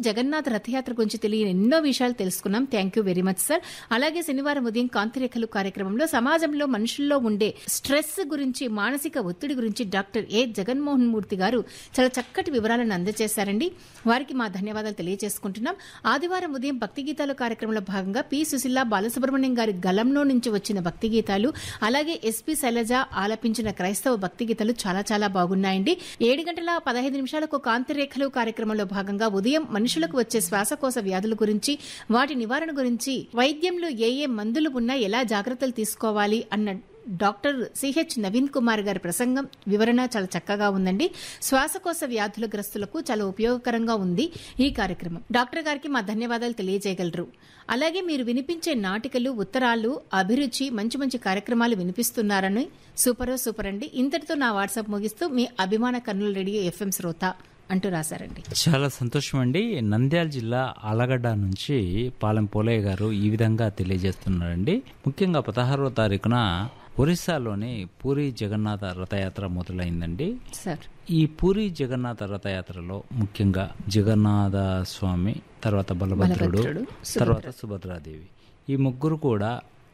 జగన్నాథ్ రథయాత్ర గురించి తెలియని ఎన్నో విషయాలు తెలుసుకున్నాం thank you very much sir అలాగే శనివారం ఉదయం కాంతిరేఖలు కార్యక్రమంలో సమాజంలో మనుషుల్లో ఉండే స్ట్రెస్ గురించి మానసిక ఒత్తిడి గురించి డాక్టర్ ఏ జగన్మోహన్ మూర్తి గారు చాలా చక్కటి వివరాలను అందజేశారండి వారికి మా ధన్యవాదాలు తెలియజేసుకుంటున్నాం ఆదివారం ఉదయం భక్తి గీతాలు కార్యక్రమంలో భాగంగా పి సుశీల బాలసుబ్రహ్మణ్యం గారి గలంలో నుంచి వచ్చిన భక్తి గీతాలు అలాగే ఎస్పి శైలజ ఆలపించిన క్రైస్తవ భక్తి గీతాలు చాలా చాలా బాగున్నాయండి ఏడు గంటల పదహైదు నిమిషాలకు కాంతి రేఖలు కార్యక్రమంలో భాగంగా ఉదయం మనుషులకు వచ్చే శ్వాసకోశ వ్యాధుల గురించి వాటి నివారణ గురించి వైద్యంలో ఏ ఏ మందులు ఉన్నా ఎలా జాగ్రత్తలు తీసుకోవాలి అన్న డాక్టర్ సిహెచ్ నవీన్ కుమార్ గారి ప్రసంగం వివరణ చాలా చక్కగా ఉందండి శ్వాసకోశ వ్యాధుల గ్రస్తులకు చాలా ఉపయోగకరంగా ఉంది ఈ కార్యక్రమం డాక్టర్ గారికి మా ధన్యవాదాలు తెలియజేయగలరు అలాగే మీరు వినిపించే నాటికలు ఉత్తరాలు అభిరుచి మంచి మంచి కార్యక్రమాలు వినిపిస్తున్నారని సూపరో సూపర్ అండి ఇంతటితో నా వాట్సాప్ ముగిస్తూ మీ అభిమాన కర్నూలు రేడియో ఎఫ్ఎం శ్రోత అంటూ రాశారండి చాలా సంతోషం అండి నంద్యాల జిల్లా ఆలగడ్డ నుంచి పాలెం పోలయ్య గారు ఈ విధంగా తెలియజేస్తున్నారండి ముఖ్యంగా పదహారవ తారీఖున ఒరిస్సాలోని పూరి జగన్నాథ రథయాత్ర మొదలైందండి సార్ ఈ పూరి జగన్నాథ రథయాత్రలో ముఖ్యంగా జగన్నాథ స్వామి తర్వాత బలభద్రుడు బలభద్రుడు, తర్వాత సుభద్రాదేవి ఈ ముగ్గురు కూడా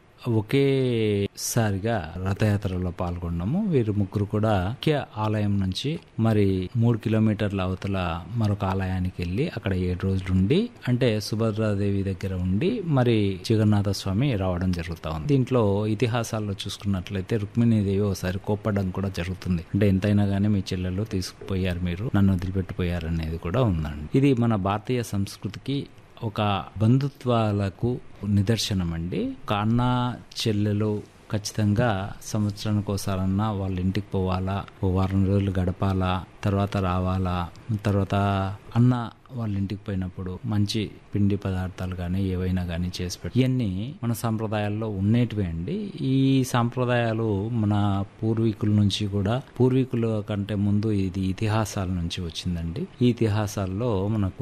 ఒకేసారిగా రథయాత్రలో పాల్గొన్నాము వీరు ముగ్గురు కూడా ముఖ్య ఆలయం నుంచి మరి మూడు కిలోమీటర్ల అవతల మరొక ఆలయానికి వెళ్ళి అక్కడ ఏడు రోజులు ఉండి అంటే సుభద్రాదేవి దగ్గర ఉండి మరి జగన్నాథ స్వామి రావడం జరుగుతా ఉంది దీంట్లో ఇతిహాసాల్లో చూసుకున్నట్లయితే రుక్మిణీదేవి ఒకసారి కోప్పడం కూడా జరుగుతుంది అంటే ఎంతైనా గానీ మీ చెల్లెలు తీసుకుపోయారు మీరు నన్ను వదిలిపెట్టిపోయారు అనేది కూడా ఉందండి ఇది మన భారతీయ సంస్కృతికి ఒక బంధుత్వాలకు నిదర్శనం అండి ఒక అన్న చెల్లెలు ఖచ్చితంగా సంవత్సరానికి ఒకసారన్నా వాళ్ళ ఇంటికి పోవాలా ఓ వారం రోజులు గడపాలా తర్వాత రావాలా తర్వాత అన్న వాళ్ళ ఇంటికి పోయినప్పుడు మంచి పిండి పదార్థాలు కానీ ఏవైనా కానీ చేసి పెట్టి ఇవన్నీ మన సాంప్రదాయాల్లో ఉండేటివే అండి ఈ సాంప్రదాయాలు మన పూర్వీకుల నుంచి కూడా పూర్వీకుల కంటే ముందు ఇది ఇతిహాసాల నుంచి వచ్చిందండి ఈ ఇతిహాసాల్లో మనకు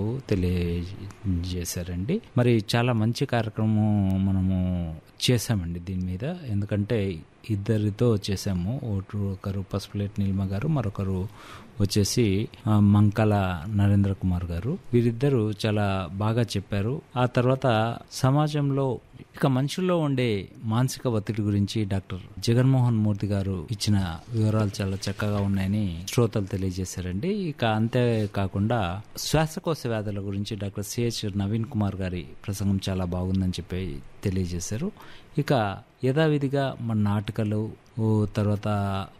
తెలియజేశారండి మరి చాలా మంచి కార్యక్రమం మనము చేశామండి దీని మీద ఎందుకంటే ఇద్దరితో చేసాము ఒకరు ఒకరు పసుపులేటి నీలిమ గారు మరొకరు వచ్చేసి ఆ, మంకల నరేంద్ర కుమార్ గారు వీరిద్దరూ చాలా బాగా చెప్పారు ఆ తర్వాత సమాజంలో ఇక మనుషుల్లో ఉండే మానసిక ఒత్తిడి గురించి డాక్టర్ జగన్మోహన్ మూర్తి గారు ఇచ్చిన వివరాలు చాలా చక్కగా ఉన్నాయని శ్రోతలు తెలియజేశారండి ఇక అంతే కాకుండా శ్వాసకోశ వ్యాధుల గురించి డాక్టర్ సిహెచ్ నవీన్ కుమార్ గారి ప్రసంగం చాలా బాగుందని చెప్పి తెలియజేశారు ఇక యథావిధిగా మన నాటకాలు ఓ తర్వాత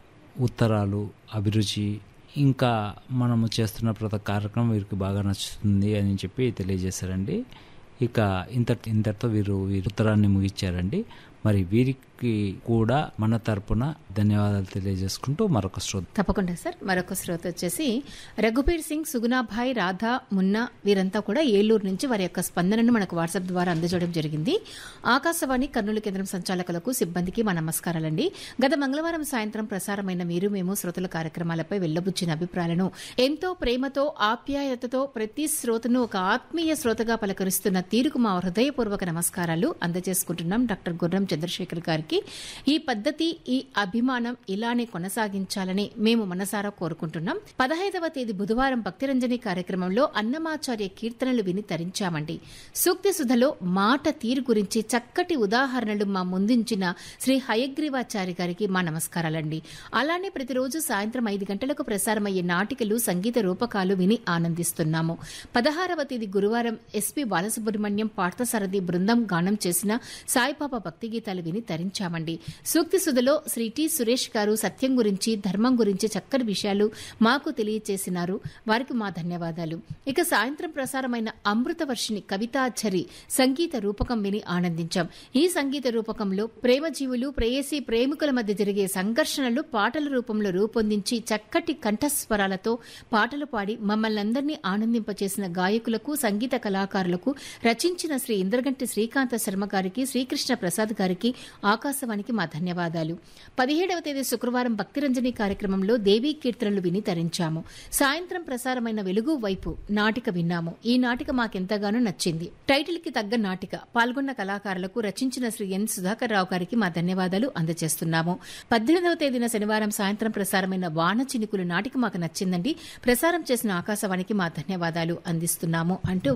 ఉత్తరాలు అభిరుచి ఇంకా మనము చేస్తున్న ప్రతి కార్యక్రమం వీరికి బాగా నచ్చుతుంది అని చెప్పి తెలియజేశారండి ఇక ఇంత ఇంతటితో వీరు వీరు ఉత్తరాన్ని ముగించారండి మరి వీరికి కూడా మన తరపున ధన్యవాదాలు తెలియజేసుకుంటూ మరొక శ్రోత తప్పకుండా సార్ మరొక శ్రోత వచ్చేసి రఘుబీర్ సింగ్ సుగుణాభాయ్ రాధా మున్నా వీరంతా కూడా ఏలూరు నుంచి వారి యొక్క స్పందనను మనకు వాట్సాప్ ద్వారా అందజేయడం జరిగింది ఆకాశవాణి కర్నూలు కేంద్రం సంచాలకులకు సిబ్బందికి మా నమస్కారాలండి గత మంగళవారం సాయంత్రం ప్రసారమైన మీరు మేము శ్రోతల కార్యక్రమాలపై వెళ్లబుచ్చిన అభిప్రాయాలను ఎంతో ప్రేమతో ఆప్యాయతతో ప్రతి శ్రోతను ఒక ఆత్మీయ శ్రోతగా పలకరిస్తున్న తీరుకు మా హృదయపూర్వక నమస్కారాలు అందజేసుకుంటున్నాం డాక్టర్ గుర్రం చంద్రశేఖర్ గారికి ఈ పద్ధతి ఈ అభిమానం ఇలానే కొనసాగించాలని మేము మనసారా కోరుకుంటున్నాం పదహైదవ తేదీ బుధవారం భక్తిరంజని కార్యక్రమంలో అన్నమాచార్య కీర్తనలు విని తరించామండి సూక్తి సుధలో మాట తీరు గురించి చక్కటి ఉదాహరణలు మా ముందుంచిన శ్రీ హయగ్రీవాచారి గారికి మా నమస్కారాలండి అలానే ప్రతిరోజు సాయంత్రం ఐదు గంటలకు ప్రసారమయ్యే నాటికలు సంగీత రూపకాలు విని ఆనందిస్తున్నాము పదహారవ తేదీ గురువారం ఎస్పి బాలసుబ్రహ్మణ్యం పార్థసారథి బృందం గానం చేసిన సాయిబాబా భక్తి గీతాలు విని తరించామండి సూక్తి సుధలో శ్రీ టి సురేష్ గారు సత్యం గురించి ధర్మం గురించి చక్కని విషయాలు మాకు తెలియచేసినారు వారికి మా ధన్యవాదాలు ఇక సాయంత్రం ప్రసారమైన అమృత వర్షిని కవితాచరి సంగీత రూపకం విని ఆనందించాం ఈ సంగీత రూపకంలో ప్రేమ జీవులు ప్రేయసి ప్రేమికుల మధ్య జరిగే సంఘర్షణలు పాటల రూపంలో రూపొందించి చక్కటి కంఠస్వరాలతో పాటలు పాడి మమ్మల్ని అందరినీ ఆనందింపచేసిన గాయకులకు సంగీత కళాకారులకు రచించిన శ్రీ ఇంద్రగంటి శ్రీకాంత శర్మ గారికి శ్రీకృష్ణ ప్రసాద్ గారికి ఆకాశవాణికి మా ధన్యవాదాలు పదిహేడవ తేదీ శుక్రవారం భక్తిరంజని కార్యక్రమంలో దేవీ కీర్తనలు విని తరించాము సాయంత్రం ప్రసారమైన వెలుగు వైపు నాటిక విన్నాము ఈ నాటిక మాకెంతగానో నచ్చింది టైటిల్ కి తగ్గ నాటిక పాల్గొన్న కళాకారులకు రచించిన శ్రీ ఎన్ సుధాకర్ రావు గారికి మా ధన్యవాదాలు అందజేస్తున్నాము పద్దెనిమిదవ తేదీన శనివారం సాయంత్రం ప్రసారమైన వాన చినుకులు నాటిక మాకు నచ్చిందండి ప్రసారం చేసిన ఆకాశవాణికి మా ధన్యవాదాలు అందిస్తున్నాము అంటూ